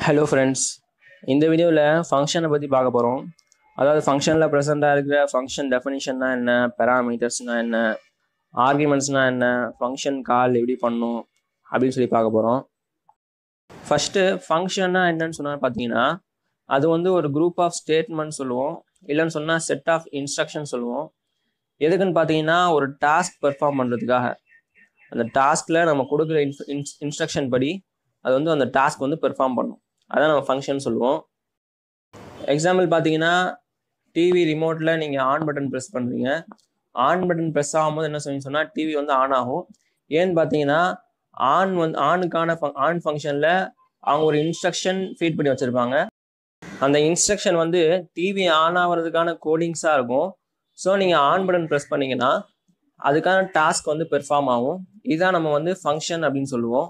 hello friends இந்த வீடியோவில் ஃபங்க்ஷனை பற்றி பார்க்க போகிறோம் அதாவது ஃபங்க்ஷனில் ப்ரெசெண்டாக இருக்கிற ஃபங்க்ஷன் டெஃபினிஷன்னா என்ன பெராமீட்டர்ஸ்னால் என்ன ஆர்குமெண்ட்ஸ்னால் என்ன ஃபங்க்ஷன் கால் எப்படி பண்ணும் அப்படின்னு சொல்லி பார்க்க போகிறோம் ஃபஸ்ட்டு ஃபங்க்ஷன்னா என்னன்னு சொன்னால் பார்த்தீங்கன்னா அது வந்து ஒரு குரூப் ஆஃப் ஸ்டேட்மெண்ட் சொல்லுவோம் இல்லைன்னு சொன்னால் செட் ஆஃப் இன்ஸ்ட்ரக்ஷன் சொல்லுவோம் எதுக்குன்னு பார்த்தீங்கன்னா ஒரு டாஸ்க் பெர்ஃபார்ம் பண்ணுறதுக்காக அந்த டாஸ்கில் நம்ம கொடுக்குற இன்ஸ் இன்ஸ்ட்ரக்ஷன் படி அது வந்து அந்த டாஸ்க் வந்து பெர்ஃபார்ம் பண்ணும் அதான் நம்ம ஃபங்க்ஷன் சொல்லுவோம் எக்ஸாம்பிள் பார்த்தீங்கன்னா டிவி ரிமோட்டில் நீங்கள் ஆன் பட்டன் ப்ரெஸ் பண்ணுறீங்க ஆன் பட்டன் ப்ரெஸ் ஆகும்போது என்ன சொல்லி சொன்னால் டிவி வந்து ஆன் ஆகும் ஏன்னு பார்த்தீங்கன்னா ஆன் வந்து ஆனுக்கான ஆன் ஃபங்க்ஷனில் அவங்க ஒரு இன்ஸ்ட்ரக்ஷன் ஃபீட் பண்ணி வச்சுருப்பாங்க அந்த இன்ஸ்ட்ரக்ஷன் வந்து டிவி ஆன் ஆகிறதுக்கான கோடிங்ஸாக இருக்கும் ஸோ நீங்கள் ஆன் பட்டன் ப்ரெஸ் பண்ணீங்கன்னா அதுக்கான டாஸ்க் வந்து பெர்ஃபார்ம் ஆகும் இதுதான் நம்ம வந்து ஃபங்க்ஷன் அப்படின்னு சொல்லுவோம்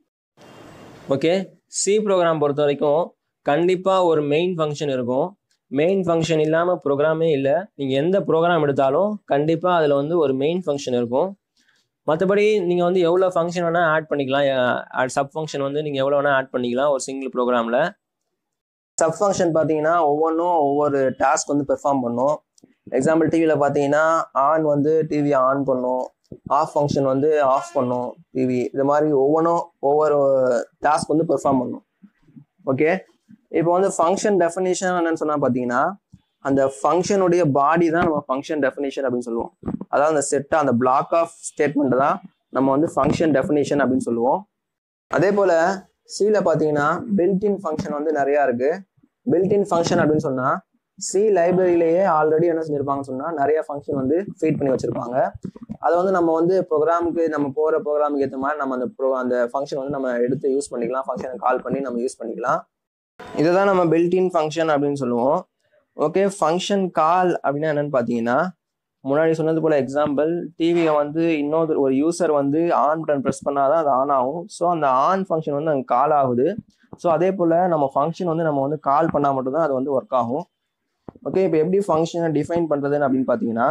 ஓகே சி ப்ரோக்ராம் பொறுத்த வரைக்கும் கண்டிப்பாக ஒரு மெயின் ஃபங்க்ஷன் இருக்கும் மெயின் ஃபங்க்ஷன் இல்லாமல் ப்ரோக்ராமே இல்லை நீங்கள் எந்த ப்ரோக்ராம் எடுத்தாலும் கண்டிப்பாக அதில் வந்து ஒரு மெயின் ஃபங்க்ஷன் இருக்கும் மற்றபடி நீங்கள் வந்து எவ்வளோ ஃபங்க்ஷன் வேணால் ஆட் பண்ணிக்கலாம் சப் ஃபங்க்ஷன் வந்து நீங்கள் எவ்வளோ வேணால் ஆட் பண்ணிக்கலாம் ஒரு சிங்கிள் ப்ரோக்ராமில் சப் ஃபங்க்ஷன் பார்த்தீங்கன்னா ஒவ்வொன்றும் ஒவ்வொரு டாஸ்க் வந்து பெர்ஃபார்ம் பண்ணும் எக்ஸாம்பிள் டிவியில் பார்த்தீங்கன்னா ஆன் வந்து டிவியை ஆன் பண்ணும் ஆஃப் ஃபங்க்ஷன் வந்து ஆஃப் பண்ணும் டிவி இது மாதிரி ஒவ்வொன்றும் ஒவ்வொரு டாஸ்க் வந்து பெர்ஃபார்ம் பண்ணும் ஓகே இப்போ வந்து ஃபங்க்ஷன் டெஃபினேஷன் என்னன்னு சொன்னால் பார்த்தீங்கன்னா அந்த ஃபங்க்ஷனுடைய பாடி தான் நம்ம ஃபங்க்ஷன் டெஃபினேஷன் அப்படின்னு சொல்லுவோம் அதாவது அந்த செட்டாக அந்த பிளாக் ஆஃப் ஸ்டேட்மெண்ட் தான் நம்ம வந்து ஃபங்க்ஷன் டெஃபினேஷன் அப்படின்னு சொல்லுவோம் அதே போல் சியில் பார்த்தீங்கன்னா பில்டின் ஃபங்க்ஷன் வந்து நிறையா இருக்குது பில்டின் ஃபங்க்ஷன் அப்படின்னு சொன்னால் சி லைப்ரரியிலேயே ஆல்ரெடி என்ன செஞ்சிருப்பாங்கன்னு சொன்னால் நிறைய ஃபங்க்ஷன் வந்து ஃபீட் பண்ணி வச்சிருப்பாங்க அதை வந்து நம்ம வந்து ப்ரோக்ராமுக்கு நம்ம போகிற ப்ரோக்ராமுக்கு ஏற்ற மாதிரி நம்ம அந்த ப்ரோ அந்த ஃபங்க்ஷன் வந்து நம்ம எடுத்து யூஸ் பண்ணிக்கலாம் ஃபங்க்ஷனை கால் பண்ணி நம்ம யூஸ் பண்ணிக்கலாம் இதை தான் நம்ம பில்டின் ஃபங்க்ஷன் அப்படின்னு சொல்லுவோம் ஓகே ஃபங்க்ஷன் கால் அப்படின்னா என்னன்னு பார்த்தீங்கன்னா முன்னாடி சொன்னது போல எக்ஸாம்பிள் டிவியை வந்து இன்னொரு ஒரு யூசர் வந்து ஆன் பட்டன் ப்ரெஸ் பண்ணாதான் அது ஆன் ஆகும் ஸோ அந்த ஆன் ஃபங்க்ஷன் வந்து அங்கே கால் ஆகுது ஸோ அதே போல் நம்ம ஃபங்க்ஷன் வந்து நம்ம வந்து கால் பண்ணால் மட்டும்தான் அது வந்து ஒர்க் ஆகும் ஓகே இப்போ எப்படி ஃபங்க்ஷனை டிஃபைன் பண்ணுறதுன்னு அப்படின்னு பார்த்தீங்கன்னா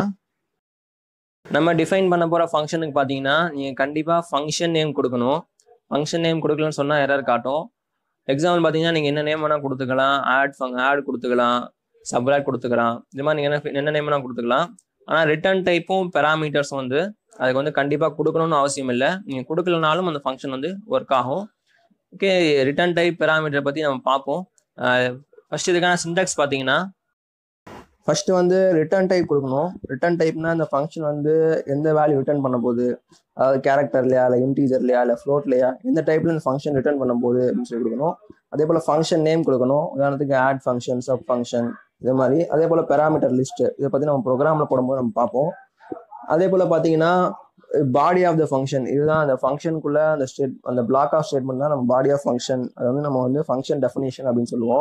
நம்ம டிஃபைன் பண்ண போகிற ஃபங்க்ஷனுக்கு பார்த்தீங்கன்னா நீங்கள் கண்டிப்பாக ஃபங்க்ஷன் நேம் கொடுக்கணும் ஃபங்க்ஷன் நேம் கொடுக்கலன்னு சொன்னால் எரர் காட்டும் எக்ஸாம்பிள் பார்த்தீங்கன்னா நீங்கள் என்ன நேம் வேணால் கொடுத்துக்கலாம் ஆட் ஃபங் ஆட் கொடுத்துக்கலாம் சப்ராட் கொடுத்துக்கலாம் இது மாதிரி நீங்கள் என்ன என்ன நேம் வேணால் கொடுத்துக்கலாம் ஆனால் ரிட்டர்ன் டைப்பும் பெராமீட்டர்ஸ் வந்து அதுக்கு வந்து கண்டிப்பாக கொடுக்கணும்னு அவசியம் இல்லை நீங்கள் கொடுக்கலனாலும் அந்த ஃபங்க்ஷன் வந்து ஒர்க் ஆகும் ஓகே ரிட்டர்ன் டைப் பெராமீட்டர் பற்றி நம்ம பார்ப்போம் ஃபர்ஸ்ட் இதுக்கான சின்டாக்ஸ் பார்த்தீங்கன்னா ஃபர்ஸ்ட் வந்து ரிட்டர்ன் டைப் கொடுக்கணும் ரிட்டர்ன் டைப்னா அந்த ஃபங்க்ஷன் வந்து எந்த வேல்யூ ரிட்டர்ன் பண்ண போகுது அதாவது கேரக்டர்லையா இல்லை இன்டீஜர்லையா இல்லை ஃப்ளோட்லையா எந்த டைப்ல இந்த ஃபங்க்ஷன் ரிட்டர்ன் பண்ண போகுது அப்படின்னு சொல்லி கொடுக்கணும் அதே போல் ஃபங்க்ஷன் நேம் கொடுக்கணும் உதாரணத்துக்கு ஆட் ஃபங்க்ஷன் சப் ஃபங்க்ஷன் இது மாதிரி அதே போல் பெராமீட்டர் லிஸ்ட் இதை பற்றி நம்ம ப்ரோக்ராமில் போடும்போது நம்ம பார்ப்போம் அதே போல் பார்த்தீங்கன்னா பாடி ஆஃப் த ஃபங்க்ஷன் இதுதான் அந்த ஃபங்க்ஷனுக்குள்ள அந்த ஸ்டேட் அந்த பிளாக் ஆஃப் ஸ்டேட்மெண்ட் தான் நம்ம பாடி ஆஃப் ஃபங்க்ஷன் அது வந்து நம்ம வந்து ஃபங்க்ஷன் டெஃபினேஷன் அப்படின்னு சொல்லுவோம்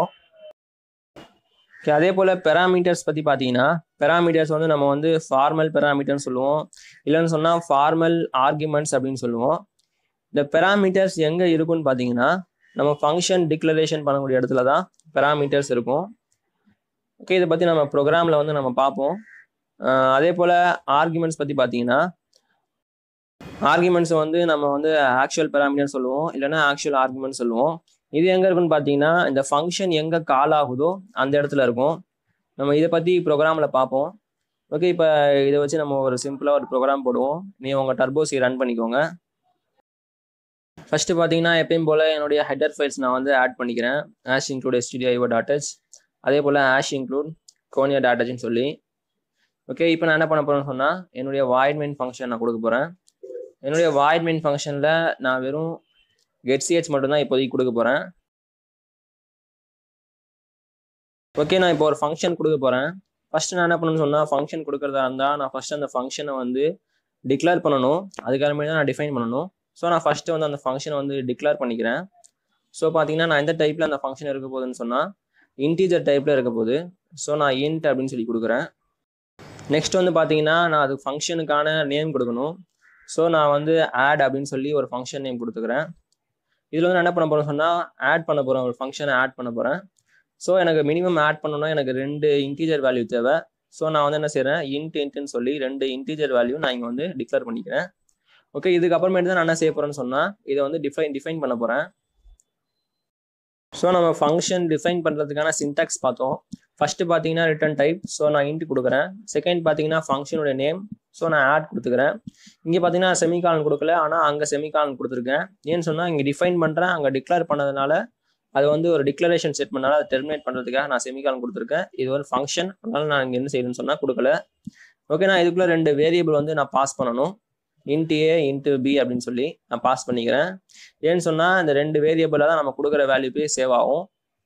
ஓகே அதே போல் பெராமீட்டர்ஸ் பற்றி பார்த்தீங்கன்னா பெராமீட்டர்ஸ் வந்து நம்ம வந்து ஃபார்மல் பெராமீட்டர்னு சொல்லுவோம் இல்லைன்னு சொன்னால் ஃபார்மல் ஆர்குமெண்ட்ஸ் அப்படின்னு சொல்லுவோம் இந்த பெராமீட்டர்ஸ் எங்கே இருக்குன்னு பார்த்தீங்கன்னா நம்ம ஃபங்க்ஷன் டிக்ளரேஷன் பண்ணக்கூடிய இடத்துல தான் பெராமீட்டர்ஸ் இருக்கும் ஓகே இதை பற்றி நம்ம ப்ரோக்ராமில் வந்து நம்ம பார்ப்போம் அதே போல் ஆர்குமெண்ட்ஸ் பற்றி பார்த்தீங்கன்னா ஆர்குமெண்ட்ஸ் வந்து நம்ம வந்து ஆக்சுவல் பெராமீட்டர் சொல்லுவோம் இல்லைன்னா ஆக்சுவல் ஆர்குமெண்ட் சொல்லுவோம் இது எங்கே இருக்குன்னு பார்த்தீங்கன்னா இந்த ஃபங்க்ஷன் எங்கே கால் ஆகுதோ அந்த இடத்துல இருக்கும் நம்ம இதை பற்றி ப்ரோக்ராமில் பார்ப்போம் ஓகே இப்போ இதை வச்சு நம்ம ஒரு சிம்பிளாக ஒரு ப்ரோக்ராம் போடுவோம் நீ உங்கள் டர்போசி ரன் பண்ணிக்கோங்க ஃபஸ்ட்டு பார்த்தீங்கன்னா எப்பயும் போல் என்னுடைய ஹெட்டர் ஃபைல்ஸ் நான் வந்து ஆட் பண்ணிக்கிறேன் ஆஷ் இன்க்ளூட் எஸ்டிடியோ ஐவோ டாட்டச் அதே போல் ஆஷ் இன்க்ளூட் கோனியா டாட்டச்னு சொல்லி ஓகே இப்போ நான் என்ன பண்ண போகிறேன்னு சொன்னால் என்னுடைய வாய்ட் மெயின் ஃபங்க்ஷன் நான் கொடுக்க போகிறேன் என்னுடைய வாய்ட் மெயின் ஃபங்க்ஷனில் நான் வெறும் கெட்சிஹெச் மட்டும்தான் இப்போதைக்கு கொடுக்க போகிறேன் ஓகே நான் இப்போ ஒரு ஃபங்க்ஷன் கொடுக்க போகிறேன் ஃபஸ்ட்டு நான் என்ன பண்ணணும்னு சொன்னால் ஃபங்க்ஷன் கொடுக்குறதா இருந்தால் நான் ஃபஸ்ட்டு அந்த ஃபங்க்ஷனை வந்து டிக்ளேர் பண்ணணும் அதுக்கப்புறமே தான் நான் டிஃபைன் பண்ணணும் ஸோ நான் ஃபஸ்ட்டு வந்து அந்த ஃபங்க்ஷனை வந்து டிக்ளேர் பண்ணிக்கிறேன் ஸோ பார்த்தீங்கன்னா நான் எந்த டைப்பில் அந்த ஃபங்க்ஷன் இருக்க போகுதுன்னு சொன்னால் இன்டீஜர் டைப்பில் இருக்க போகுது ஸோ நான் இன்ட் அப்படின்னு சொல்லி கொடுக்குறேன் நெக்ஸ்ட் வந்து பார்த்தீங்கன்னா நான் அது ஃபங்க்ஷனுக்கான நேம் கொடுக்கணும் ஸோ நான் வந்து ஆட் அப்படின்னு சொல்லி ஒரு ஃபங்க்ஷன் நேம் கொடுத்துக்கிறேன் இதில் வந்து நான் என்ன பண்ண போகிறேன் சொன்னால் ஆட் பண்ண போகிறேன் ஒரு ஃபங்க்ஷனை ஆட் பண்ண போகிறேன் ஸோ எனக்கு மினிமம் ஆட் பண்ணணும்னா எனக்கு ரெண்டு இன்டீஜர் வேல்யூ தேவை ஸோ நான் வந்து என்ன செய்கிறேன் இன்ட் இன்ட்னு சொல்லி ரெண்டு இன்டீஜர் வேல்யூ நான் இங்கே வந்து டிக்ளேர் பண்ணிக்கிறேன் ஓகே இதுக்கப்புறமேட்டு தான் நான் என்ன செய்ய போகிறேன்னு சொன்னால் இதை வந்து டிஃபைன் டிஃபைன் பண்ண போகிறேன் ஸோ நம்ம ஃபங்க்ஷன் டிஃபைன் பண்ணுறதுக்கான சின்டாக்ஸ் பார்த்தோம் ஃபர்ஸ்ட் பார்த்தீங்கன்னா ரிட்டன் டைப் ஸோ நான் இன்ட் கொடுக்குறேன் செகண்ட் பார்த்தீங்கன்னா ஃபங்க்ஷனோட நேம் ஸோ நான் ஆட் கொடுத்துக்கிறேன் இங்கே பார்த்தீங்கன்னா செமிகாலன் கொடுக்கல ஆனால் அங்கே செமிகாலன் கொடுத்துருக்கேன் ஏன்னு சொன்னால் இங்கே டிஃபைன் பண்ணுறேன் அங்கே டிக்ளேர் பண்ணதுனால அது வந்து ஒரு டிக்ளரேஷன் செட் பண்ணால அதை டெர்மினேட் பண்ணுறதுக்காக நான் செமிகாலன் கொடுத்துருக்கேன் இது ஒரு ஃபங்க்ஷன் அதனால நான் இங்கே என்ன செய்யணும்னு சொன்னால் கொடுக்கல ஓகே நான் இதுக்குள்ளே ரெண்டு வேரியபிள் வந்து நான் பாஸ் பண்ணணும் இன்ட் ஏ இன்ட்டு பி அப்படின்னு சொல்லி நான் பாஸ் பண்ணிக்கிறேன் ஏன்னு சொன்னால் இந்த ரெண்டு வேரியபிளாக தான் நம்ம கொடுக்குற வேல்யூ போய் சேவ் ஆகும்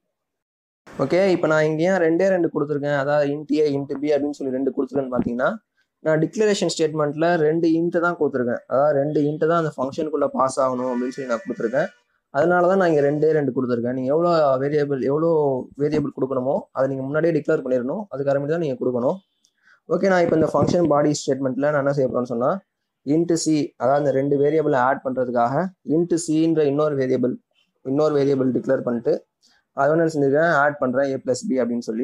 ஓகே இப்போ நான் இங்கேயும் ரெண்டே ரெண்டு கொடுத்துருக்கேன் அதாவது இன்ட் ஏ இன்ட்டு பி அப்படின்னு சொல்லி ரெண்டு கொடுத்துருக்கேன்னு பார்த்தீங்கன்னா நான் டிக்ளரேஷன் ஸ்டேட்மெண்ட்டில் ரெண்டு இன்ட்டு தான் கொடுத்துருக்கேன் அதாவது ரெண்டு இன்ட்டு தான் அந்த ஃபங்க்ஷனுக்குள்ளே பாஸ் ஆகணும் அப்படின்னு சொல்லி நான் கொடுத்துருக்கேன் அதனால தான் நான் இங்கே ரெண்டே ரெண்டு கொடுத்துருக்கேன் நீங்கள் எவ்வளோ வேரியபிள் எவ்வளோ வேரியபிள் கொடுக்கணுமோ அதை நீங்கள் முன்னாடியே டிக்ளேர் பண்ணிடணும் அதுக்கப்புறமேட்டு தான் நீங்கள் கொடுக்கணும் ஓகே நான் இப்போ இந்த ஃபங்க்ஷன் பாடி ஸ்டேட்மெண்ட்டில் நான் என்ன செய்ய போகிறேன்னு சொன்னால் இன்ட்டு சி அதாவது இந்த ரெண்டு வேரியபிளை ஆட் பண்ணுறதுக்காக இன்ட்டு சின்ற இன்னொரு வேரியபிள் இன்னொரு வேரியபிள் டிக்ளேர் பண்ணிட்டு அதை வந்து என்ன செஞ்சுருக்கேன் ஆட் பண்ணுறேன் ஏ ப்ளஸ் பி அப்படின்னு சொல்லி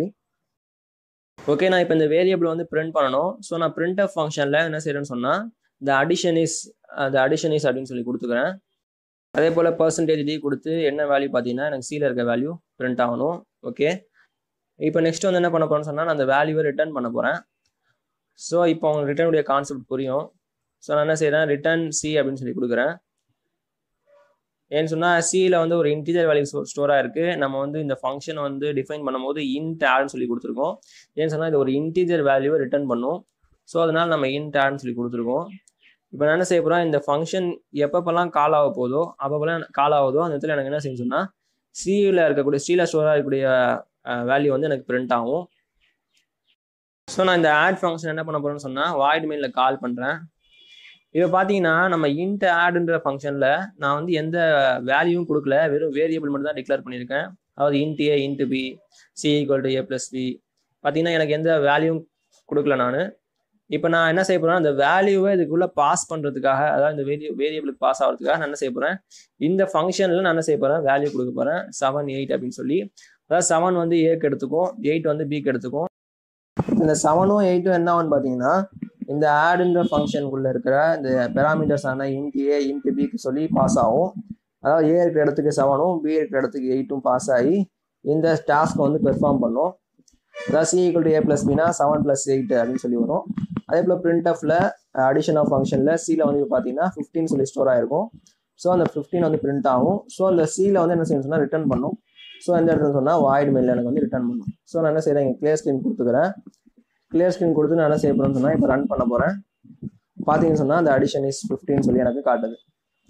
ஓகே நான் இப்போ இந்த வேரியபிள் வந்து பிரிண்ட் பண்ணணும் ஸோ நான் பிரிண்ட் ஆஃப் ஃபங்க்ஷனில் என்ன செய்யறேன்னு சொன்னால் இந்த அடிஷன் இஸ் அந்த அடிஷன் இஸ் அப்படின்னு சொல்லி கொடுத்துக்கிறேன் அதே போல் பர்சன்டேஜ் டி கொடுத்து என்ன வேல்யூ பார்த்தீங்கன்னா எனக்கு சீல இருக்க வேல்யூ பிரிண்ட் ஆகணும் ஓகே இப்போ நெக்ஸ்ட் வந்து என்ன பண்ண போறேன்னு சொன்னால் நான் அந்த வேல்யூவை ரிட்டர்ன் பண்ண போகிறேன் ஸோ இப்போ உங்களுக்கு ரிட்டர்னுடைய கான்செப்ட் புரியும் ஸோ நான் என்ன செய்கிறேன் ரிட்டர்ன் சி அப்படின்னு சொல்லி கொடுக்குறேன் ஏன்னு சொன்னால் சியில் வந்து ஒரு இன்டீஜர் வேல்யூ ஸ்டோராக இருக்குது நம்ம வந்து இந்த ஃபங்க்ஷன் வந்து டிஃபைன் பண்ணும்போது இன்ட் ஆட்னு சொல்லி கொடுத்துருக்கோம் ஏன்னு சொன்னால் இது ஒரு இன்டீஜர் வேல்யூவை ரிட்டர்ன் பண்ணும் ஸோ அதனால் நம்ம இன்ட் ஆட்னு சொல்லி கொடுத்துருக்கோம் இப்போ நான் என்ன செய்ய போகிறேன் இந்த ஃபங்க்ஷன் எப்பப்பெல்லாம் கால் ஆக போதோ அப்பப்பெல்லாம் கால் ஆகுதோ அந்த இடத்துல எனக்கு என்ன செய்யும் சொன்னால் சியில் இருக்கக்கூடிய சியில் ஸ்டோராக இருக்கக்கூடிய வேல்யூ வந்து எனக்கு பிரிண்ட் ஆகும் ஸோ நான் இந்த ஆட் ஃபங்க்ஷன் என்ன பண்ண போகிறேன்னு சொன்னால் வாய்ட் மெயிலில் கால் பண்ணுறேன் இப்போ பார்த்தீங்கன்னா நம்ம இன்ட் ஆடுன்ற ஃபங்க்ஷனில் நான் வந்து எந்த வேல்யூவும் கொடுக்கல வெறும் வேரியபிள் மட்டும் தான் டிக்ளேர் பண்ணியிருக்கேன் அதாவது int A int B C equal to A plus B பார்த்தீங்கன்னா எனக்கு எந்த வேல்யூவும் கொடுக்கல நான் இப்போ நான் என்ன செய்ய போகிறேன் அந்த வேல்யூவை இதுக்குள்ளே பாஸ் பண்ணுறதுக்காக அதாவது இந்த வேரியு வேரியபிளுக்கு பாஸ் ஆகிறதுக்காக நான் என்ன செய்ய போகிறேன் இந்த ஃபங்க்ஷனில் நான் என்ன செய்ய போகிறேன் வேல்யூ கொடுக்க போகிறேன் செவன் எயிட் அப்படின்னு சொல்லி அதாவது செவன் வந்து ஏக்கு எடுத்துக்கும் எயிட் வந்து பிக்கு எடுத்துக்கும் இந்த செவனும் எயிட்டும் என்ன ஆகும்னு பார்த்தீங்கன்னா இந்த ஆடுன்ற ஃபங்க்ஷனுக்குள்ள இருக்கிற இந்த பெராமீட்டர்ஸ் ஆன இன்ட் ஏ இன்ட் பிக்கு சொல்லி பாஸ் ஆகும் அதாவது ஏ இருக்கிற இடத்துக்கு செவனும் பி இருக்கிற இடத்துக்கு எயிட்டும் பாஸ் ஆகி இந்த டாஸ்க்கை வந்து பெர்ஃபார்ம் பண்ணும் அதாவது C equal to A plus பினா செவன் பிளஸ் எயிட் அப்படின்னு சொல்லி வரும் அதே போல் பிரிண்ட் ஆஃப்ல அடிஷன் ஆஃப் ஃபங்க்ஷனில் சியில் வந்து பார்த்தீங்கன்னா ஃபிஃப்டின் சொல்லி ஸ்டோர் ஆயிருக்கும் ஸோ அந்த ஃபிஃப்டின் வந்து பிரிண்ட் ஆகும் ஸோ அந்த சியில் வந்து என்ன செய்யணும் சொன்னால் ரிட்டர்ன் பண்ணும் ஸோ எந்த இடத்துல சொன்னால் வாய்ட் மெயில் எனக்கு வந்து ரிட்டர்ன் பண்ணும் ஸோ நான் என்ன செய்கிறேன் இங்கே கிளியர் ஸ்க்ரீன் கொடுத்துக்கிறேன் கிளியர் ஸ்க்ரீன் கொடுத்து நான் என்ன செய்ய போகிறேன்னு சொன்னால் இப்போ ரன் பண்ண போகிறேன் பார்த்தீங்கன்னு சொன்னால் அந்த அடிஷன் இஸ் ஃபிஃப்டின்னு சொல்லி எனக்கு காட்டுது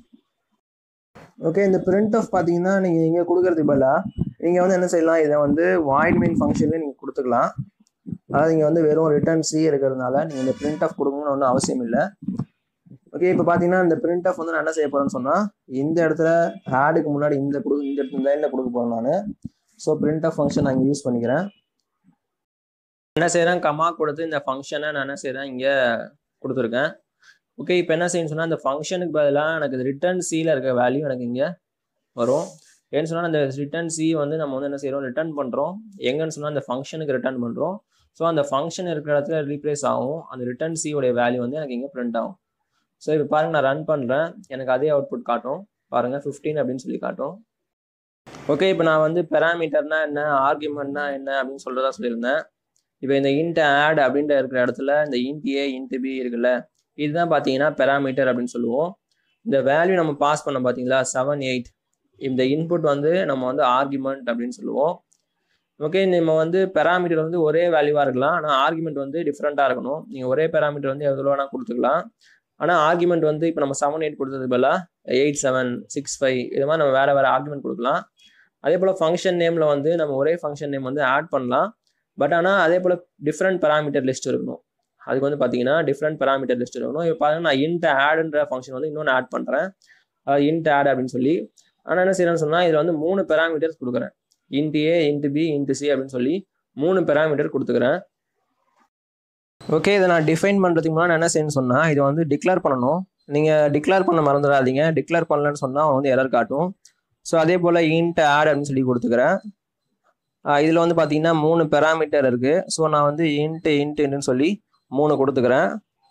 ஓகே இந்த பிரிண்ட் ஆஃப் பார்த்தீங்கன்னா நீங்கள் இங்கே கொடுக்கறதுக்கு பதிலாக நீங்கள் வந்து என்ன செய்யலாம் இதை வந்து வாய்ட் மெயின் ஃபங்க்ஷன்லேயே நீங்கள் கொடுத்துக்கலாம் அதாவது இங்கே வந்து வெறும் ரிட்டர்ன் சி இருக்கிறதுனால நீங்கள் இந்த பிரிண்ட் ஆஃப் கொடுக்கணும்னு ஒன்றும் அவசியம் இல்லை ஓகே இப்போ பார்த்தீங்கன்னா இந்த பிரிண்ட் ஆஃப் வந்து நான் என்ன செய்ய போகிறேன்னு சொன்னால் இந்த இடத்துல ஆடுக்கு முன்னாடி இந்த கொடு இந்த இடத்துல லைனில் கொடுக்க போகிறேன் நான் ஸோ பிரிண்ட் ஆஃப் ஃபங்க்ஷன் நான் இங்கே யூஸ் பண்ணிக்கிறேன் என்ன செய்கிறேன் கமா கொடுத்து இந்த ஃபங்க்ஷனை நான் என்ன செய்கிறேன் இங்கே கொடுத்துருக்கேன் ஓகே இப்போ என்ன செய்யணும்னு சொன்னால் இந்த ஃபங்க்ஷனுக்கு பதிலாக எனக்கு ரிட்டர்ன் சியில் இருக்க வேல்யூ எனக்கு இங்கே வரும் ஏன்னு சொன்னால் அந்த ரிட்டர்ன் சி வந்து நம்ம வந்து என்ன செய்கிறோம் ரிட்டர்ன் பண்ணுறோம் எங்கன்னு சொன்னால் அந்த ஃபங்க்ஷனுக்கு ரிட்டர்ன் பண்ணுறோம் ஸோ அந்த ஃபங்க்ஷன் இருக்கிற இடத்துல ரீப்ளேஸ் ஆகும் அந்த ரிட்டர்ன் சி உடைய வேல்யூ வந்து எனக்கு இங்கே பிரிண்ட் ஆகும் ஸோ இப்போ பாருங்க நான் ரன் பண்ணுறேன் எனக்கு அதே அவுட்புட் காட்டும் பாருங்கள் ஃபிஃப்டீன் அப்படின்னு சொல்லி காட்டும் ஓகே இப்போ நான் வந்து பெராமீட்டர்னா என்ன ஆர்குமெண்ட்னா என்ன அப்படின்னு சொல்கிறதா சொல்லியிருந்தேன் இப்போ இந்த இன்ட் ஆட் அப்படின்ற இருக்கிற இடத்துல இந்த இன்ட் ஏ இன்ட் பி இருக்குல்ல இதுதான் பார்த்தீங்கன்னா பெராமீட்டர் அப்படின்னு சொல்லுவோம் இந்த வேல்யூ நம்ம பாஸ் பண்ண பார்த்தீங்களா செவன் எயிட் இந்த இன்புட் வந்து நம்ம வந்து ஆர்குமெண்ட் அப்படின்னு சொல்லுவோம் ஓகே நம்ம வந்து பெராமீட்டர் வந்து ஒரே வேல்யூவாக இருக்கலாம் ஆனால் ஆர்குமெண்ட் வந்து டிஃப்ரெண்ட்டாக இருக்கணும் நீங்கள் ஒரே பெராமீட்டர் வந்து எவ்வளோ வேணால் கொடுத்துக்கலாம் ஆனால் ஆர்குமெண்ட் வந்து இப்போ நம்ம செவன் எயிட் கொடுத்தது பதிலாக எயிட் செவன் சிக்ஸ் ஃபைவ் இது மாதிரி நம்ம வேறு வேறு ஆர்குமெண்ட் கொடுக்கலாம் அதே போல் ஃபங்க்ஷன் நேமில் வந்து நம்ம ஒரே ஃபங்க்ஷன் நேம் வந்து ஆட் பண்ணலாம் பட் ஆனால் அதே போல் டிஃப்ரெண்ட் பெராமீட்டர் லிஸ்ட் இருக்கணும் அதுக்கு வந்து பார்த்தீங்கன்னா டிஃப்ரெண்ட் பெராமீட்டர் லிஸ்ட் இருக்கணும் இப்போ பார்த்தீங்கன்னா நான் இன்ட் ஆடுன்ற ஃபங்க்ஷன் வந்து இன்னொன்று ஆட் பண்ணுறேன் இன்ட் ஆட் அப்படின்னு சொல்லி ஆனால் என்ன செய்யறேன்னு சொன்னால் இதில் வந்து மூணு பெராமீட்டர்ஸ் கொடுக்குறேன் int A int B int C அப்படின்னு சொல்லி மூணு பெராமீட்டர் கொடுத்துக்கிறேன் ஓகே இதை நான் டிஃபைன் பண்ணுறதுக்கு முன்னாடி நான் என்ன செய்யணும்னு சொன்னால் இதை வந்து டிக்ளேர் பண்ணணும் நீங்கள் டிக்ளேர் பண்ண மறந்துடாதீங்க டிக்ளேர் பண்ணலன்னு சொன்னால் அவன் வந்து எரர் காட்டும் ஸோ அதே போல் இன்ட் ஆட் அப்படின்னு சொல்லி கொடுத்துக்கிறேன் இதில் வந்து பார்த்தீங்கன்னா மூணு பெராமீட்டர் இருக்குது ஸோ நான் வந்து இன்ட்டு இன்ட்டுன்னு சொல்லி மூணு கொடுத்துக்கிறேன்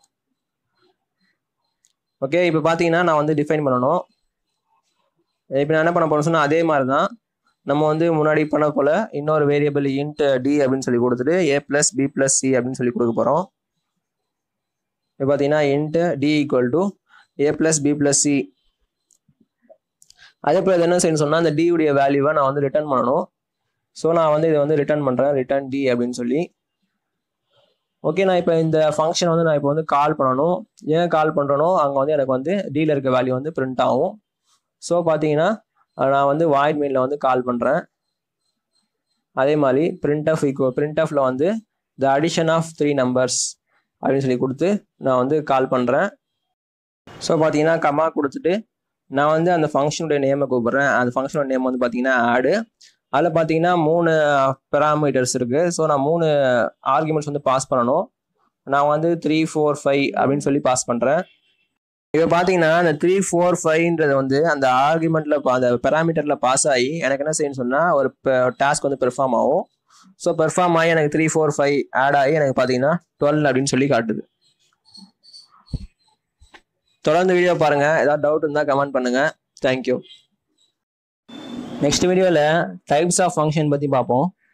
ஓகே இப்போ பார்த்தீங்கன்னா நான் வந்து டிஃபைன் பண்ணணும் இப்போ நான் என்ன பண்ண போறேன்னு சொன்னால் அதே மாதிரி தான் நம்ம வந்து முன்னாடி பண்ண போல இன்னொரு வேரியபிள் இன்ட் டி அப்படின்னு சொல்லி கொடுத்துட்டு A plus B plus C அப்படின்னு சொல்லி கொடுக்க போகிறோம் இப்போ பார்த்தீங்கன்னா int D equal to A plus B plus C அதே போல் என்ன செய்யணும் சொன்னால் அந்த D உடைய வேல்யூவை நான் வந்து ரிட்டர்ன் பண்ணணும் ஸோ நான் வந்து இதை வந்து ரிட்டர்ன் பண்ணுறேன் ரிட்டர்ன் டி அப்படின்னு சொல்லி ஓகே நான் இப்போ இந்த ஃபங்க்ஷன் வந்து நான் இப்போ வந்து கால் பண்ணணும் ஏன் கால் பண்ணுறனோ அங்கே வந்து எனக்கு வந்து டீல இருக்க வேல்யூ வந்து பிரிண்ட் ஆகும் ஸோ பார்த்தீங்கன்னா நான் வந்து வாய்ட் மெயிலில் வந்து கால் பண்ணுறேன் அதே மாதிரி பிரிண்ட் ஆஃப் ஈக்குவல் பிரிண்ட் ஆஃப்ல வந்து the addition of three numbers அப்படின்னு சொல்லி கொடுத்து நான் வந்து கால் பண்ணுறேன் ஸோ பார்த்தீங்கன்னா கமா கொடுத்துட்டு நான் வந்து அந்த ஃபங்க்ஷனுடைய நேமை கூப்பிட்றேன் அந்த ஃபங்க்ஷனோட நேம் வந்து பார்த்தீங்கன்னா ஆடு அதில் பார்த்தீங்கன்னா மூணு பெராமீட்டர்ஸ் இருக்குது ஸோ நான் மூணு ஆர்குமெண்ட்ஸ் வந்து பாஸ் பண்ணணும் நான் வந்து த்ரீ ஃபோர் ஃபைவ் அப்படின்னு சொல்லி பாஸ் பண்ணுறேன் இப்போ பார்த்தீங்கன்னா அந்த த்ரீ ஃபோர் ஃபைவ்ன்றது வந்து அந்த ஆர்குமெண்ட்டில் அந்த பெராமீட்டரில் பாஸ் ஆகி எனக்கு என்ன செய்யணும்னு சொன்னால் ஒரு டாஸ்க் வந்து பெர்ஃபார்ம் ஆகும் ஸோ பெர்ஃபார்ம் ஆகி எனக்கு த்ரீ ஃபோர் ஃபைவ் ஆட் ஆகி எனக்கு பார்த்தீங்கன்னா டுவெல் அப்படின்னு சொல்லி காட்டுது தொடர்ந்து வீடியோ பாருங்கள் ஏதாவது டவுட் இருந்தால் கமெண்ட் பண்ணுங்கள் தேங்க்யூ நெக்ஸ்ட் வீடியோவில் டைப்ஸ் ஆஃப் ஃபங்க்ஷன் பற்றி பார்ப்போம்